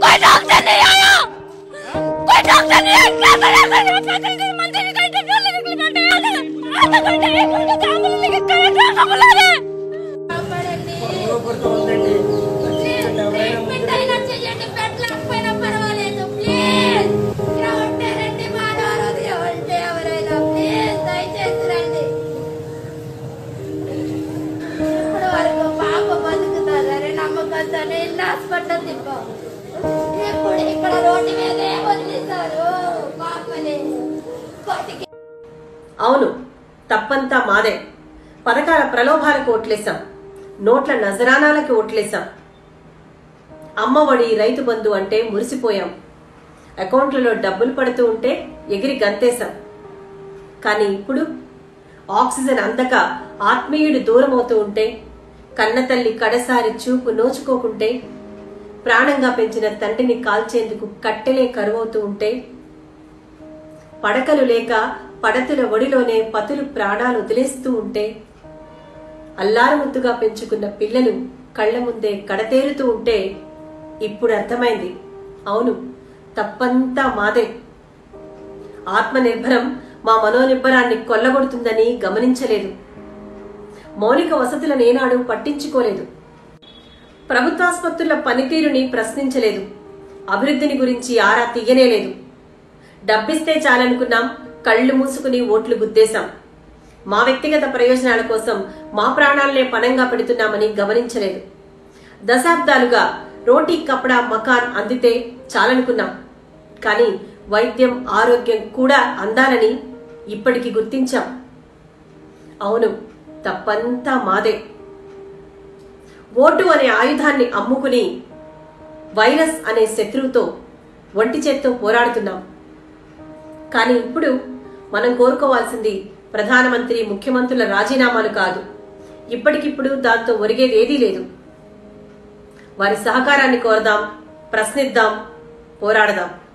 कोई डॉक्टर नहीं आया कोई डॉक्टर नहीं आया क्या बना कर फैसिलिटी मंत्री का इंटरव्यू लेने के लिए बैठे हैं आधा घंटा एक घंटा से एम्बुलेंस लेके कहीं कहाँ बुला रहे हैं ట్రీట్మెంట్ అయినా చెయ్యండి పెట్టలేకపోయినా పర్వాలేదు ప్లీజ్ ఇక్కడ ఉంటే రండి మానవ ఉంటే ఎవరైనా ప్లీజ్ దయచేసి రండి ఇప్పుడు వరకు పాప బతుకుతుందని నమ్మకంతో ఇల్లు హాస్పిటల్ తిప్పాం ఇప్పుడు ఇక్కడ రోడ్డు మీదే వదిలేశారు పాపని బతికి అవును తప్పంతా మాదే పథకాల ప్రలోభాలకు ఓట్లేశాం నోట్ల నజరానాలకి ఓట్లేశాం అమ్మఒడి రైతు బంధు అంటే మురిసిపోయాం అకౌంట్లలో డబ్బులు పడుతూ ఉంటే ఎగిరి గంతేశాం కానీ ఇప్పుడు ఆక్సిజన్ అందక ఆత్మీయుడు దూరమవుతూ ఉంటే కన్నతల్లి కడసారి చూపు నోచుకోకుంటే ప్రాణంగా పెంచిన తండ్రిని కాల్చేందుకు కట్టెలే కరువవుతూ ఉంటే పడకలు లేక పడతుల ఒడిలోనే పతులు ప్రాణాలు వదిలేస్తూ ఉంటే అల్లారముద్దుగా పెంచుకున్న పిల్లలు కళ్ల ముందే కడతేరుతూ ఉంటే ఇప్పుడు అర్థమైంది అవును తప్పంతా మాదే ఆత్మనిర్భరం మా మనోనిర్భరాన్ని కొల్లగొడుతుందని గమనించలేదు మౌలిక వసతులను ఏనాడు పట్టించుకోలేదు ప్రభుత్వాసుపత్రుల పనితీరుని ప్రశ్నించలేదు అభివృద్ధిని గురించి ఆరా తీయనేలేదు డబ్బిస్తే చాలనుకున్నాం కళ్ళు మూసుకుని ఓట్లు గుద్దేశాం మా వ్యక్తిగత ప్రయోజనాల కోసం మా ప్రాణాలనే పణంగా పెడుతున్నామని గమనించలేదు దశాబ్దాలుగా రోటీ కపడా మకాన్ అందితే చాలనుకున్నాం కానీ వైద్యం ఆరోగ్యం కూడా అందాలని ఇప్పటికి గుర్తించాం అవును తప్పంతా మాదే ఓటు అనే ఆయుధాన్ని అమ్ముకుని వైరస్ అనే శత్రువుతో ఒంటి చేత్తో పోరాడుతున్నాం కానీ ఇప్పుడు మనం కోరుకోవాల్సింది ప్రధానమంత్రి ముఖ్యమంత్రుల రాజీనామాలు కాదు ఇప్పటికిప్పుడు దాంతో ఒరిగేది ఏదీ లేదు వారి సహకారాన్ని కోరదాం ప్రశ్నిద్దాం పోరాడదాం